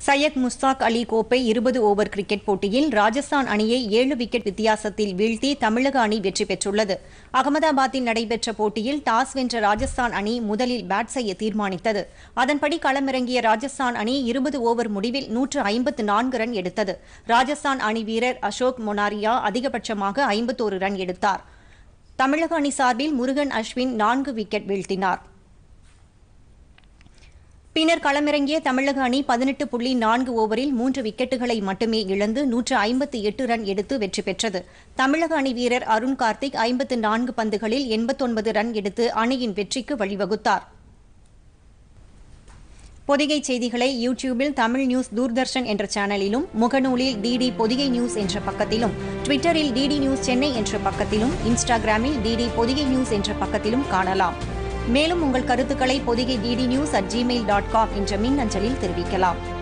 சையத் முஸ்தாக் அலி கோப்பை இருபது over cricket போட்டியில் ராஜஸ்தான் அணியை ஏழு விக்கெட் வித்தியாசத்தில் வீழ்த்தி தமிழக அணி வெற்றி பெற்றுள்ளது அகமதாபாத்தில் நடைபெற்ற போட்டியில் டாஸ் வென்ற ராஜஸ்தான் அணி முதலில் பேட் செய்ய தீர்மானித்தது அதன்படி களமிறங்கிய ராஜஸ்தான் அணி இருபது ஓவர் முடிவில் நூற்று ஐம்பத்து நான்கு ரன் எடுத்தது ராஜஸ்தான் அணி வீரர் அசோக் மொனாரியா அதிகபட்சமாக ஐம்பத்தோரு ரன் எடுத்தார் தமிழக அணி சார்பில் முருகன் அஸ்வின் நான்கு விக்கெட் வீழ்த்தினார் பின்னர் களமிறங்கிய தமிழக அணி பதினெட்டு புள்ளி நான்கு ஓவரில் மூன்று விக்கெட்டுகளை மட்டுமே இழந்து நூற்று ஐம்பத்தி எட்டு ரன் எடுத்து வெற்றி பெற்றது தமிழக அணி வீரர் அருண் கார்த்திக் ஐம்பத்து நான்கு பந்துகளில் எண்பத்தொன்பது ரன் எடுத்து அணியின் வெற்றிக்கு வழிவகுத்தார் பொதிகை செய்திகளை யூடியூபில் தமிழ் நியூஸ் தூர்தர்ஷன் என்ற சேனலிலும் முகநூலில் டிடி பொதிகை நியூஸ் என்ற பக்கத்திலும் ட்விட்டரில் டிடி நியூஸ் சென்னை என்ற பக்கத்திலும் இன்ஸ்டாகிராமில் டிடி பொதிகை நியூஸ் என்ற பக்கத்திலும் காணலாம் மேலும் உங்கள் கருத்துக்களை Podhigai DD news at Gmail dot com என்ற மின்னஞ்சலில் தெரிவிக்கலாம்